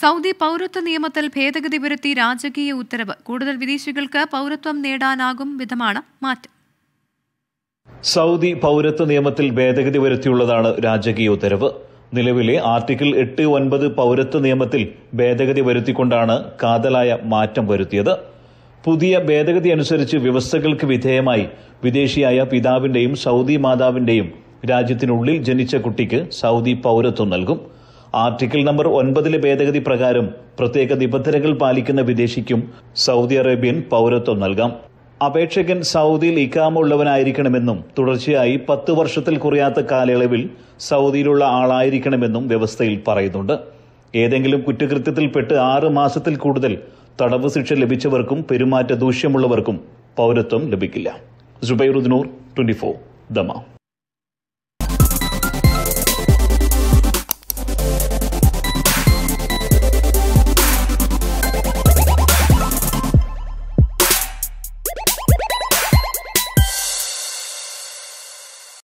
Saudi പൗരത്വ നിയമത്തിൽ ഭേദഗതി വരുത്തി രാജകീയ ഉത്തരവ് കൂടുതൽ വിദേശികൾക്ക് പൗരത്വം നേടാനാകും വിധമാണ് മാറ്റം സൗദി പൗരത്വ നിയമത്തിൽ ഭേദഗതി വരുത്തിയുള്ളതാണ് രാജകീയ ഉത്തരവ് നിലവിലെ ആർട്ടിക്കിൾ എട്ട് ഒൻപത് പൗരത്വ നിയമത്തിൽ ഭേദഗതി വരുത്തിക്കൊണ്ടാണ് കാതലായ മാറ്റം വരുത്തിയത് പുതിയ ഭേദഗതി അനുസരിച്ച് വ്യവസ്ഥകൾക്ക് വിധേയമായി വിദേശിയായ പിതാവിന്റെയും സൗദി മാതാവിന്റെയും രാജ്യത്തിനുള്ളിൽ ജനിച്ച കുട്ടിക്ക് സൗദി പൗരത്വം നൽകും ആർട്ടിക്കിൾ നമ്പർ ഒൻപതിലെ ഭേദഗതി പ്രകാരം പ്രത്യേക നിബന്ധനകൾ പാലിക്കുന്ന വിദേശിക്കും സൗദി അറേബ്യൻ പൗരത്വം നൽകാം അപേക്ഷകൻ സൗദിയിൽ ഇക്കാമ ഉള്ളവനായിരിക്കണമെന്നും തുടർച്ചയായി പത്ത് വർഷത്തിൽ കുറയാത്ത കാലയളവിൽ സൗദിയിലുള്ള ആളായിരിക്കണമെന്നും വ്യവസ്ഥയിൽ പറയുന്നുണ്ട് ഏതെങ്കിലും കുറ്റകൃത്യത്തിൽപ്പെട്ട് ആറ് മാസത്തിൽ കൂടുതൽ തടവ് ശിക്ഷ ലഭിച്ചവർക്കും പെരുമാറ്റ ദൂഷ്യമുള്ളവർക്കും പൗരത്വം ലഭിക്കില്ല സുബൈറുദ്നൂർ ട്വന്റി ഫോർ ദമ